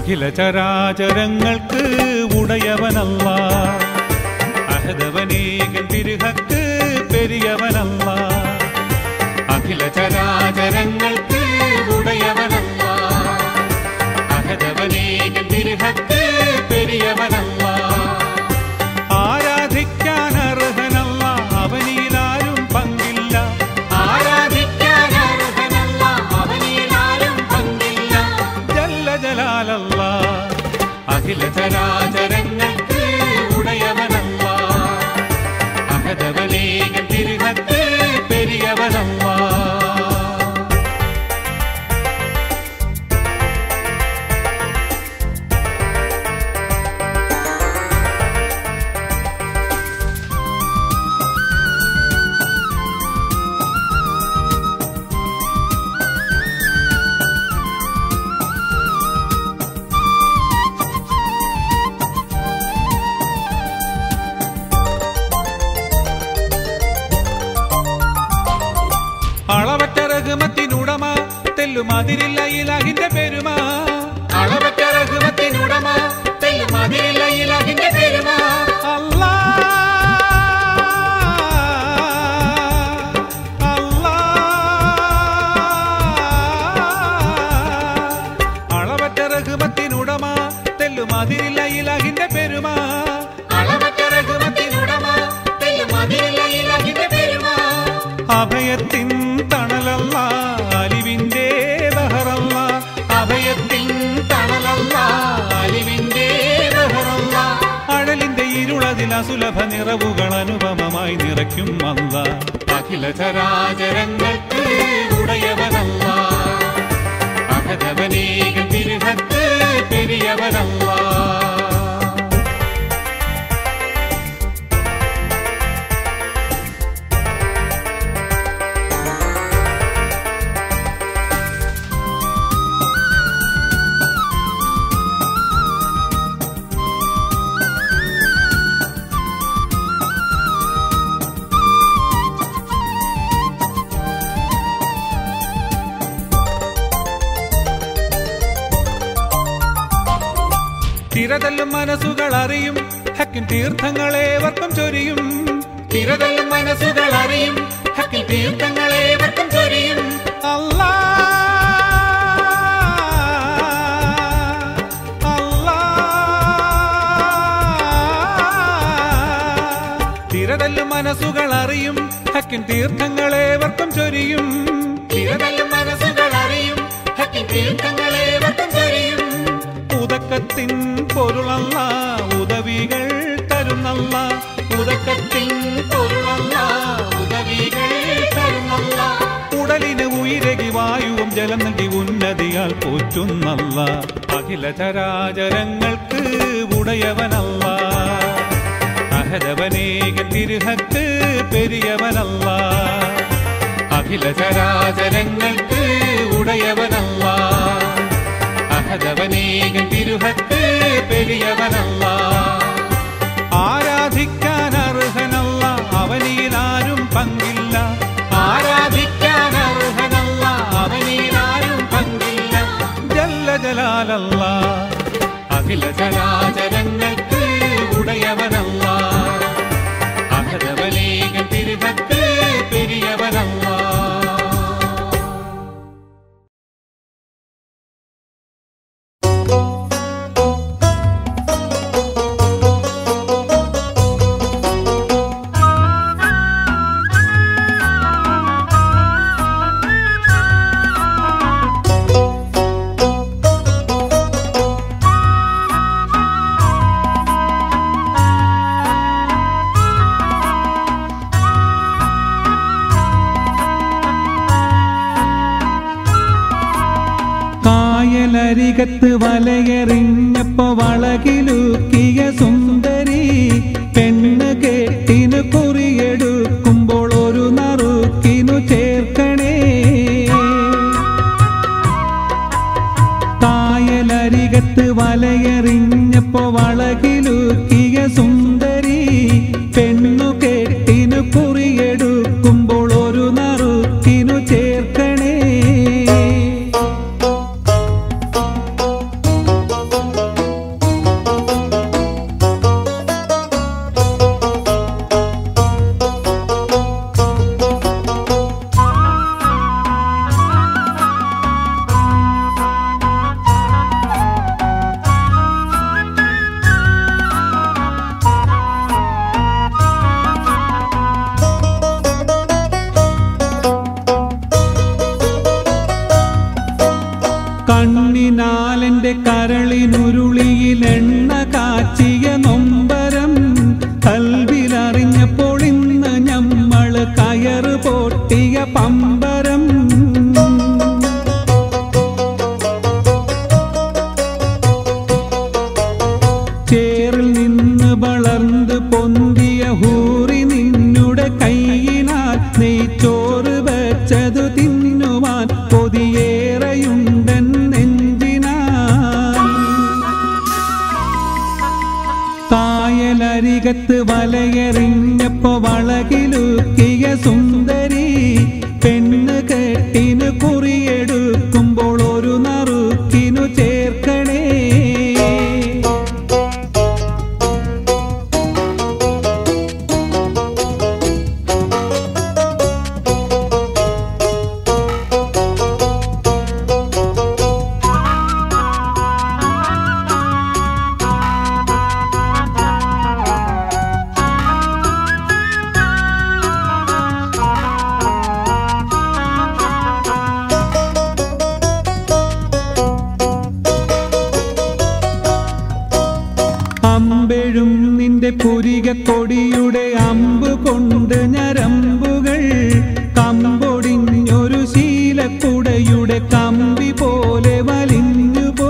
അഖില ചരാചരങ്ങൾക്ക് ഉടയവനല്ല അഹദവനേകൻ തിരുഹക്ക് പെരിയവനല്ല അഖില ചരാചരങ്ങൾക്ക് ഉടയവനല്ല അഹദവനേകൻ തിരുഹക്ക് പെരിയവനല്ല ആരാധിക്കാൻ അർഹനല്ല അവനിലാരും പങ്കില്ല ആരാധിക്കാൻ അർഹനല്ല അവനിലാരും പങ്കില്ല ജല്ല ജലാലല്ല അഖില ചരാചരങ്ങൾക്ക് ഉടയവനല്ല അഹദവനേകൻ തിരുഹക്ക് പെരിയവനല്ല അളവറ്റ റഹ്മത്തിനുടമ തെല്ലുമതിരില്ല ഇലാഹിന്റെ പെരുമ അളവറ്റ റഹ്മത്തിനുടമ തെല്ലും അതിരില്ല ഇലഹിന്റെ പെരുമ അല്ലാ അല്ലാ അളവറ്റ റഹ്മത്തിനുടമ തെല്ലുമതിരില്ല ഇലാഹിന്റെ പെരുമ അളവറ്റ റഹ്മത്തിനുടമ തെല്ലും അതിരില്ല ഇലഹിന്റെ പെരുമ അഭയത്തിൻ തണലല്ല അലിവിന്റെ ബഹറല്ല അഭയത്തിൻ തണലല്ല അലിവിന്റെ ബഹറല്ല അഴലിന്റെ ഇരുളതിൽ അസുലഭ നിറവുകൾ അനുപമമായി നിറയ്ക്കും അല്ല അഖില ചരാചരങ്ങൾക്ക് ഉടയവനല്ല അഹദവനേകൻ തിരുഹത്ത് പെരിയവനല്ല തിരതല്ലും മനസ്സുകൾ അറിയും ഹക്കിൻ തീർത്ഥങ്ങളേവർക്കും ചൊരിയും തിരതല്ലും മനസ്സുകൾ അറിയും ഹക്കിൽ തീർത്ഥങ്ങളേവർക്കും ചൊരിയും അല്ലാ അല്ലാ തിരതല്ലും മനസ്സുകൾ അറിയും ഹക്കിൻ തീർത്ഥങ്ങളേവർക്കും ചൊരിയും തിരതല്ലും മനസ്സുകൾ അറിയും ഹക്കിൽ തീർത്ഥങ്ങളേവർക്കും ചൊരിയും ഉദക്കത്തിൻ പൊരുളല്ല ഉദവികൾ തരുന്നല്ല ഉദക്കത്തിൻ പൊരുളല്ല ഉദവികൾ തരുന്നല്ല ഉടലിന് ഉയരകി വായുവും ജലം നൽകി ഉന്നതിയാൽ പോറ്റുന്നല്ല അഖില ചരാചരങ്ങൾക്ക് ഉടയവനല്ല അഹദവനേകൻ തിരുഹത്ത് പെരിയവനല്ല അഖില ചരാചരങ്ങൾക്ക് ഉടയവനല്ല അഹദവനേകൻ തിരുഹത്ത് പെരിയവനല്ല ആരാധിക്കാൻ അർഹനല്ല അവനിലാരും പങ്കില്ല ആരാധിക്കാൻ അർഹനല്ല അവനിലാരും പങ്കില്ല ജല്ല ജലാലല്ല അഖില ചരാചരങ്ങൾക്ക് ഉടയവനല്ല അഹദവനേകൻ തിരുഭത്ത് പെരിയവനല്ല കായലരികത്ത് വലയെറിഞ്ഞപ്പോ വളകിലുക്കിയ സുന്ദരി പെണ്ണ് കെട്ടിനു കുറിയെടുക്കുമ്പോൾ ഒരു നറുക്കിനു ചേർക്കണേ കായലരികത്ത് വലയെറിഞ്ഞപ്പോ വളകിലുക്കിയ സുന്ദരി പെണ്ണു കെട്ടിനു കുറിയെടുക്കുമ്പോൾ ഒരു നറുക്കിനു ചേർക്കണേ പൊന്തിയ ഹൂറി നിന്നുടെ കൈയിനാൽ നെയ്ച്ചോറ് വെച്ചതു തിന്നുവാൻ കൊതിയേറെയുണ്ടൻ നെഞ്ചിനാൽ കായലരികത്ത് വലയെറിഞ്ഞപ്പോ വളകിലുക്കിയ സുന്ദരി പെണ്ണ് കെട്ടിന് കുറിയെടുക്കുമ്പോൾ ഒരു നറുക്കിനു ചേർക്കണേ അമ്പെഴും നിന്റെ പുരിക കൊടിയുടെ അമ്പ് കൊണ്ട് ഞരമ്പുകൾ കമ്പൊടിഞ്ഞൊരു ശീലക്കുടയുടെ കമ്പി പോലെ വലിഞ്ഞു പോ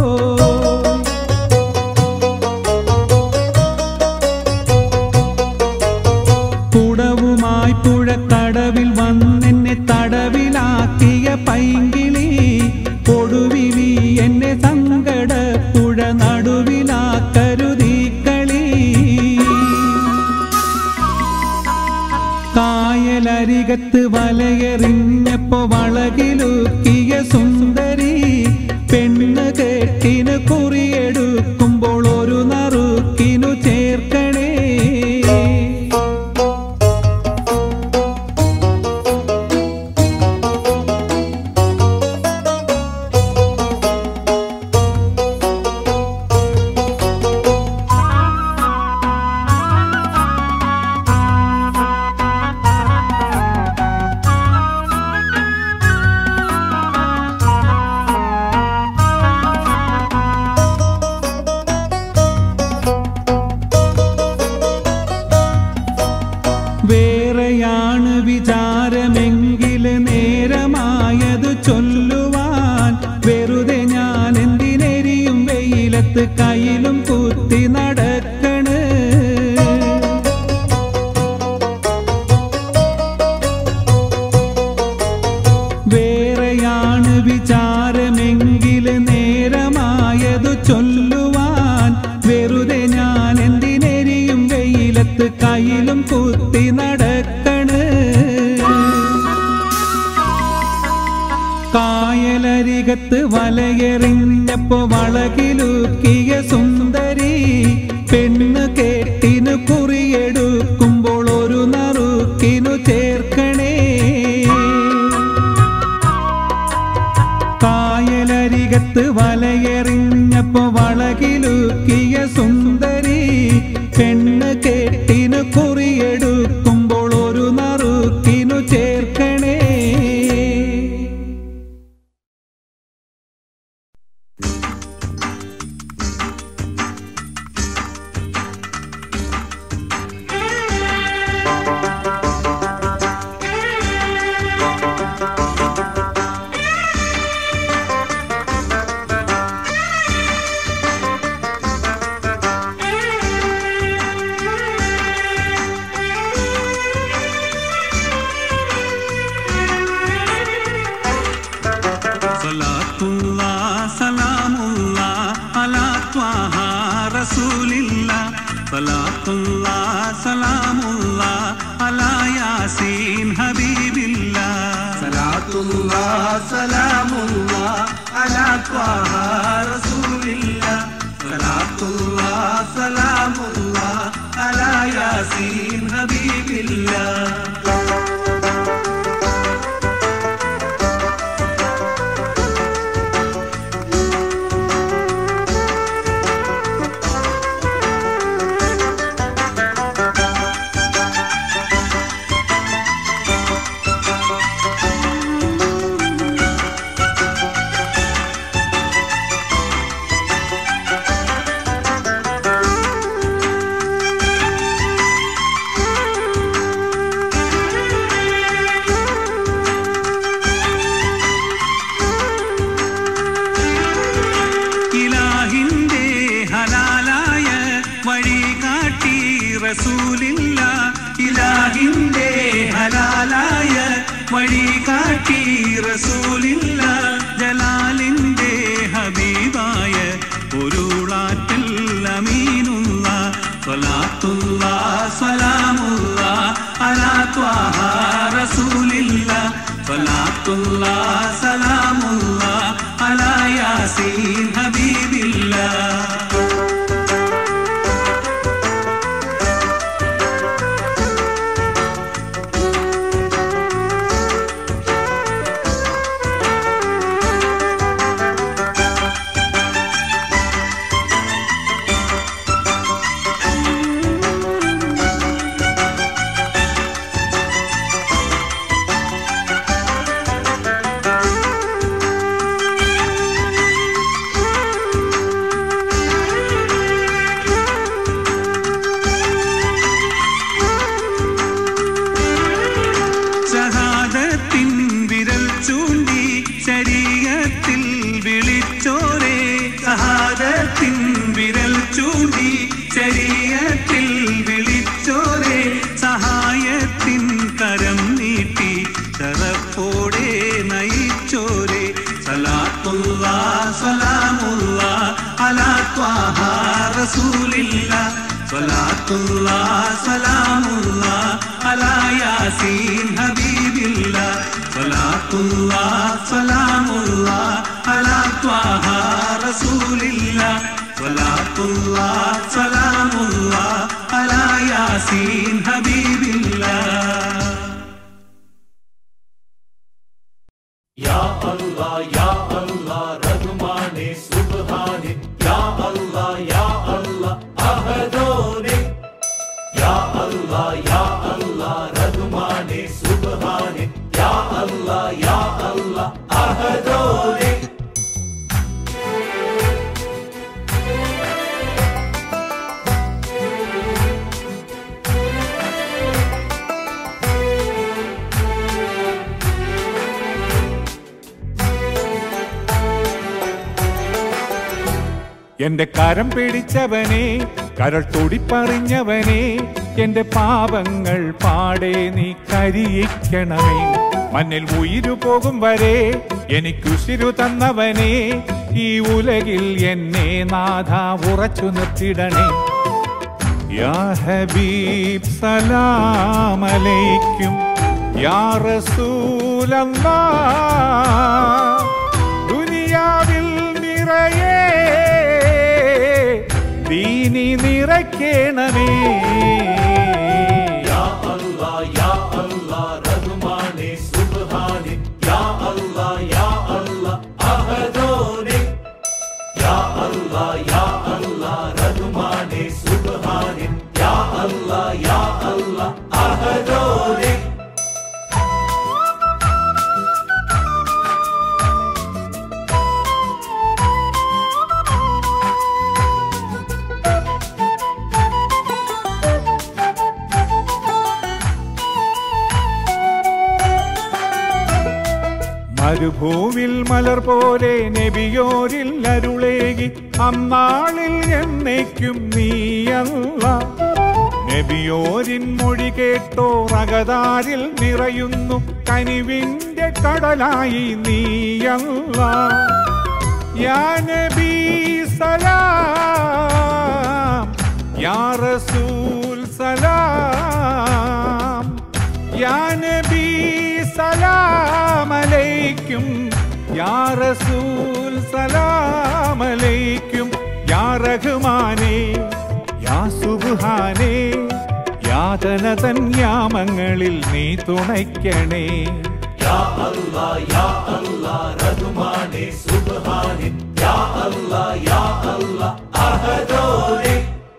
കുടവുമായി പുഴക്കടവിൽ വന്നെന്നെ തടവിലാക്കിയ പൈങ്കിളി കൊടുവിലി എന്നെ സങ്കട പുഴ നടുവിലാക്കരുതീ കളി കായലരികത്ത് വലയെറിഞ്ഞപ്പോ വളകിലുക്കിയ സുന്ദരി പെണ്ണ് കെട്ടിന് കുറിയെടുക്കുമ്പോൾ ഒരു നറുക്കിനു ചേർക്കണേ വേറെയാണ് വിചാരമെങ്കിൽ നേരമായത് ചൊല്ലുവാൻ വെറുതെ ഞാൻ എന്തിനെരിയും വെയിലത്ത് കയ്യിലും കുത്തി നടക്കണ് വേറെയാണ് വിചാരമെങ്കിൽ നേരമായത് ചൊല്ലുവാൻ വെറുതെ ഞാൻ എന്തിനെരിയും വെയിലത്ത് കയ്യിലും കുത്തി നടക്കണ് കായലരികത്ത് വലയെറിഞ്ഞപ്പോ വളകിലുക്കിയ സുന്ദരി പെണ്ണ് കേട്ടിനു കുറിയെടുക്കുമ്പോൾ ഒരു നറുക്കിനു ചേർക്കണേ കായലരികത്ത് വലയെറിഞ്ഞപ്പോ വളകിലുക്കിയ സുന്ദരി പെണ്ണ് കെട്ടിനു കുറിയെടുക്കുമ്പോൾ ഒരു നറുക്കിനു ചേർക്കണേ സലാത്തുള്ള സലാമുള്ള അലാ ത്വാഹ റസൂലില്ല സലാത്തുള്ള സലാമുള്ള അലാ യാസീൻ ഹബീബില്ല സലാത്തുള്ള സലാമുള്ള അലാ ത്വാഹ റസൂലില്ല സലാത്തുള്ള സലാമുള്ള അലാ യാസീൻ ഹബീബില്ല റസൂലില്ല ഇലാഹിന്റെ ഹലാലായ വഴി കാട്ടി റസൂലില്ല ജലാലിന്റെ ഹബീബായ പൊരുളാറ്റൽ അമീനുള്ള സ്വലാത്തുള്ള സലാമുള്ള അലാ ത്വാഹ റസൂലില്ല സ്വലാത്തുള്ള സലാമുള്ള അലാ യാസീൻ ഹബീബില്ല ഷഹാദത്തിൻ വിരൽ ചൂണ്ടി ശരീരത്തിൽ വിളിച്ചോരേ ഷഹാദത്തിൻ വിരൽ ചൂണ്ടി ശരീരത്തിൽ വിളിച്ചോരേ സഹായത്തിൻ കരം നീട്ടി തറപ്പോടെ നയിച്ചോരേ സലാത്തുള്ള സലാമുള്ള അലാ ത്വാഹ റസൂലില്ല സലാത്തുള്ള സലാമുള്ള അലാ യാസീൻ ഹബീബില്ല സലാത്തുള്ള സലാമുള്ള അലാ ത്വാഹ റസൂലില്ല സലാത്തുള്ള സലാമുള്ള അലാ യാസീൻ ഹബീബില്ല യാ അല്ലാ യാ അല്ലാ റഹ്മാനെ സുബ്ഹാനെ യാ അല്ലാ യാ അല്ലാ അഹദോനെ യാ അല്ലാ യാ അല്ലാ റഹ്മാനെ സുബ്ഹാനെ യാ അല്ലാ യാ അല്ലാ അഹദോനെ എന്റെ കരം പിടിച്ചവനെ കരൾ തുടിപ്പറിഞ്ഞവനെ എന്റെ പാപങ്ങൾ പാടെ നീ കരിയിക്കണമേ മണ്ണിൽ ഉയിരു പോകും വരെ എനിക്കുശിരു തന്നവനെ ഈ ഉലകിൽ എന്നെ നാഥ ഉറച്ചു നിർത്തിടണേ യാ ഹബീബ് സലാമലൈക്കും യാ റസൂലല്ലാ ദുനിയാവിൽ നിറയെ ദീനി നിറയ്ക്കണമേ യാ അല്ലാ യാ അല്ലാ റഹ്മാനെ സുബ്ഹാനെ യാ അല്ലാ യാ അല്ലാ അഹദോനെ യാ അല്ലാ യാ അല്ലാ റഹ്മാനെ സുബ്ഹാനെ യാ അല്ലാ യാ അല്ലാ അഹദോനെ മരുഭൂവിൽ മലർ പോലെ നബിയോരിൽ അരുളേകി അന്നാളിൽ എന്നേക്കും നീയല്ല നബിയോരിൻ മൊഴി കേട്ടോ റകതാരിൽ നിറയുന്നു കനിവിന്റെ കടലായി നീയല്ല യാ നബി സലാം യാ റസൂൽ സലാം യാ നബി സലാം അലൈക്കും യാ റസൂൽ സലാം അലൈക്കും യാ റഹ്മാനേ യാ സുബ്ഹാനേ യാതന തൻ യാമങ്ങളിൽ നീ തുണയ്ക്കണേ യാ അല്ലാ യാ അല്ലാ റഹ്മാനെ സുബ്ഹാനെ യാ അല്ലാ യാ അല്ലാ അഹദോനെ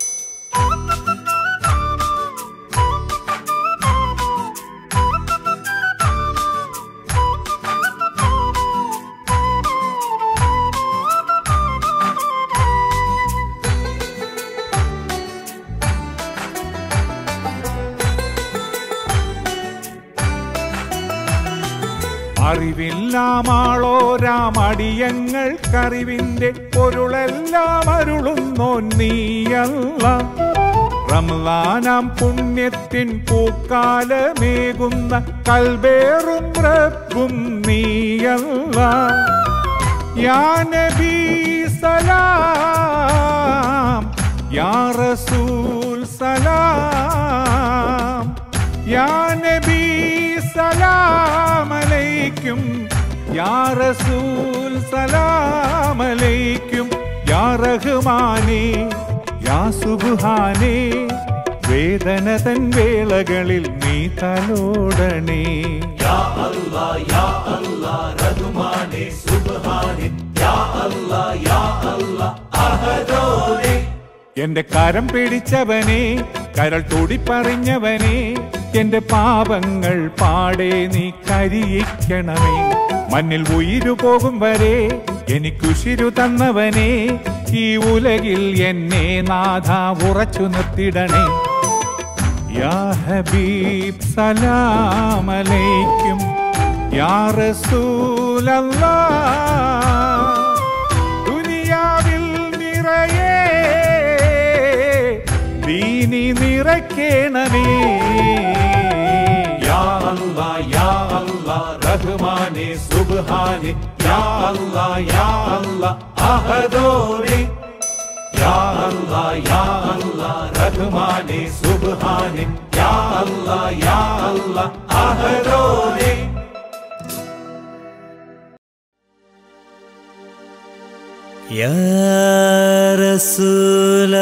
അറിവില്ലാമാളോരാം അടിയങ്ങൾക്കറിവിന്റെ പൊരുളെല്ലാം അരുളുന്നോ നീയല്ല റംലാനാം പുണ്യത്തിൻ പൂക്കാലമേകുന്ന കൽബേറും റബ്ബും നീയല്ല യാ നബി സലാം യാ റസൂൽ സലാം യാ നബി സലാം അലൈക്കും യാ റസൂൽ സലാം അലൈക്കും യാ റഹ്മാനേ യാ സുബ്ഹാനേ വേദന തൻ വേളകളിൽ നീ തലോടണേ യാ അല്ലാ യാ അല്ലാ റഹ്മാനെ സുബ്ഹാനെ യാ അല്ലാ യാ അല്ലാ അഹദോനെ എന്റെ കരം പിടിച്ചവനെ കരൾ തുടിപ്പറിഞ്ഞവനെ എന്റെ പാപങ്ങൾ പാടെ നീ കരിയിക്കണമേ മണ്ണിൽ ഉയിരു പോകും വരെ എനിക്കുശിരു തന്നവനെ ഈ ഉലകിൽ എന്നെ നാഥ ഉറച്ചു നിർത്തിടണേ യാ ഹബീബ് സലാമലൈക്കും യാ റസൂലല്ലാ ദുനിയാവിൽ നിറയെ ദീനി നിറയ്ക്കണമേ യാ അല്ലാ യാ അല്ലാ റഹ്മാനെ സുബ്ഹാനെ യാ അല്ലാ യാ അല്ലാ അഹദോനെ യാ അല്ലാ യാ അല്ലാ റഹ്മാനെ സുബ്ഹാനെ യാ അല്ലാ യാ അല്ലാ അഹദോനെ يا رسول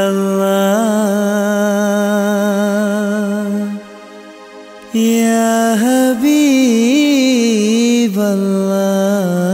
الله يا حبيب الله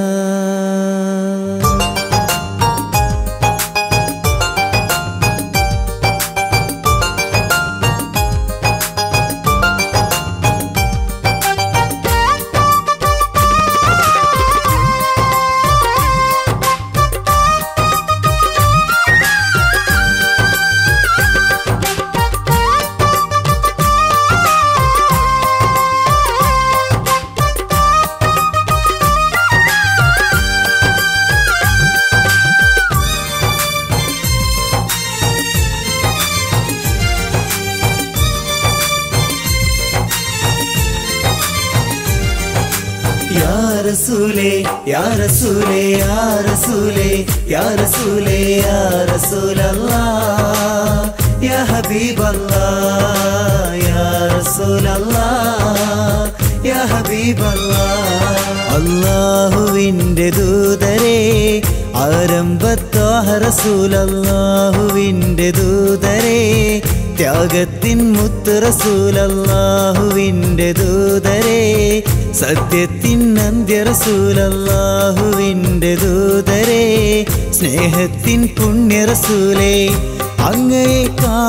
يا رسولي يا رسولي يا رسولي يا رسولي يا رسول الله يا حبيب الله يا رسول الله يا حبيب الله അള്ളാഹുവിൻ്റെ ദൂതരെ ആരംഭത്തോഹ റസൂൽ അള്ളാഹുവിൻ്റെ ദൂതരെ ത്യാഗത്തിൻ മുത്ത് റസൂൽ അള്ളാഹുവിൻ്റെ ദൂതരെ സത്യത്തിൻ അന്ത്യ റസൂൽ അള്ളാഹുവിൻ്റെ ദൂതരെ സ്നേഹത്തിൻ പുണ്യ റസൂലേ അങ്ങയെ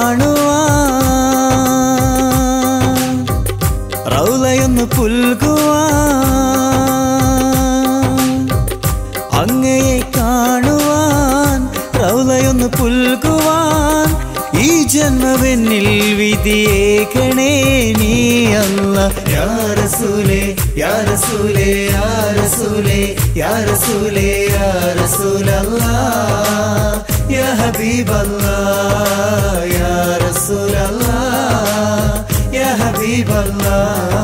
കാണുവാൻ റൗലയൊന്ന് പുൽകുവാൻ അങ്ങയെ കാണുവാൻ റൗലയൊന്ന് പുൽകുവാൻ ഈ ജന്മവെന്നിൽ വിധിയേക്കണേ നീ അല്ല യാ റസൂലേ യാ റസൂലേ യാ റസൂലേ യാ റസൂലേ യാ റസൂലല്ലാ യാ ഹബീബല്ലാ യാ റസൂലല്ലാ യാ ഹബീബല്ലാ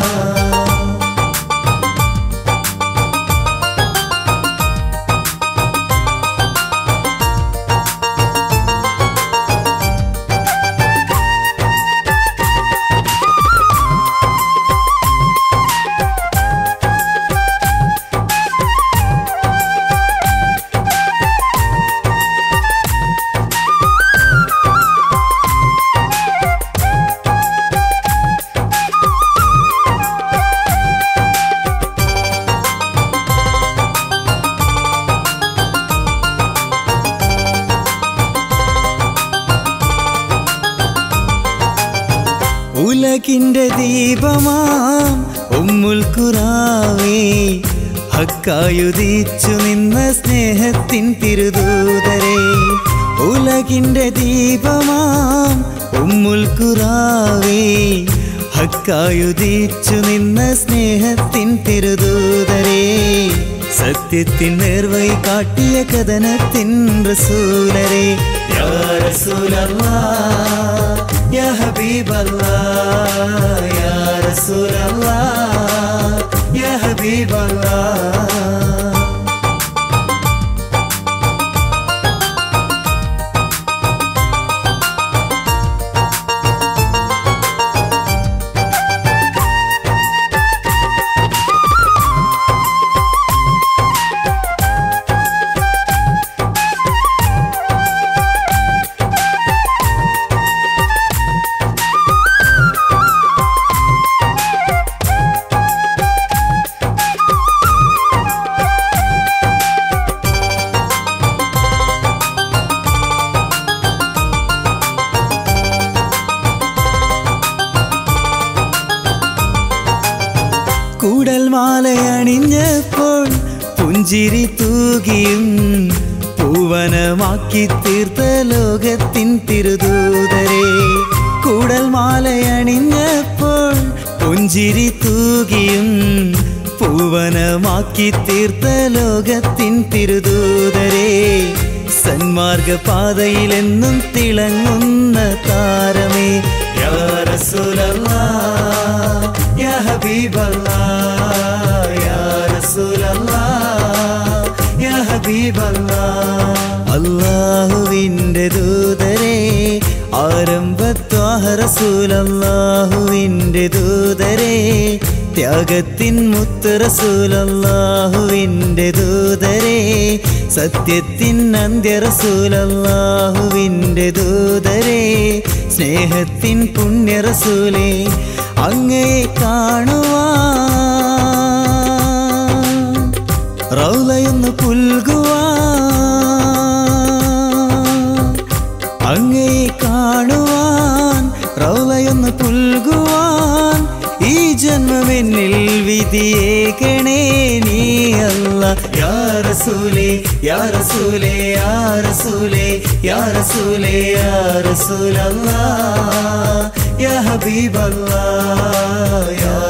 ഉലകിന്റെ ദീപമാം ഉമ്മുൽ ഖുറാവേ ഹക്കായുദിച്ചു നിന്ന സ്നേഹത്തിൻ തിരുദൂതരെ ഉലകിന്റെ ദീപമാം ഉമ്മുൽ ഖുറാവേ ഹക്കായുദിച്ചു നിന്ന സ്നേഹത്തിൻ തിരുദൂതരെ സത്യത്തിൻ നേർവൈ കാട്ടിയ കഥനത്തിൻ റസൂലരെ യാ റസൂലല്ലാ യാ ഹബീബല്ലാ യാ റസൂലല്ലാ യാ ഹബീബല്ലാ കൂടൽ മാലയണിഞ്ഞപ്പോൾ പുഞ്ചിരി തൂകിയും പൂവനമാക്കി തീർത്ത ലോകത്തിൻ തിരുദൂതരെ കൂടൽ മാലയണിഞ്ഞപ്പോൾ പുഞ്ചിരി തൂകിയും പൂവനമാക്കി തീർത്ത ലോകത്തിൻ തിരുദൂതരെ സന്മാർഗ പാതയിലെന്നും തിളങ്ങുന്ന താരമേ യാ റസൂലല്ലാ യാ ഹബീബല്ലാ യാ റസൂലല്ലാ യാ ഹബീബല്ലാ അല്ലാഹുവിൻ്റെ ദൂതരെ ആരംഭത്വാഹ റസൂലല്ലാഹുവിൻ്റെ ദൂതരെ ത്യാഗത്തിൻ മുത്ത് റസൂലല്ലാഹുവിൻ്റെ ദൂതരെ സത്യത്തിൻ അന്ത്യ റസൂലല്ലാഹുവിൻ്റെ ദൂതരെ സ്നേഹത്തിൻ പുണ്യ റസൂലേ അങ്ങയെ കാണുവാൻ റൗലയൊന്ന് പുൽകുവാൻ അങ്ങയെ കാണുവാൻ റൗലയൊന്ന് പുൽകുവാൻ ഈ ജന്മമെന്നിൽ വിധിയേകണേ നീ അല്ല യാ റസൂലേ യാ റസൂലേ യാ റസൂലേ യാ റസൂലേ യാ റസൂലല്ലാ യാ ഹബീബല്ലാ യാ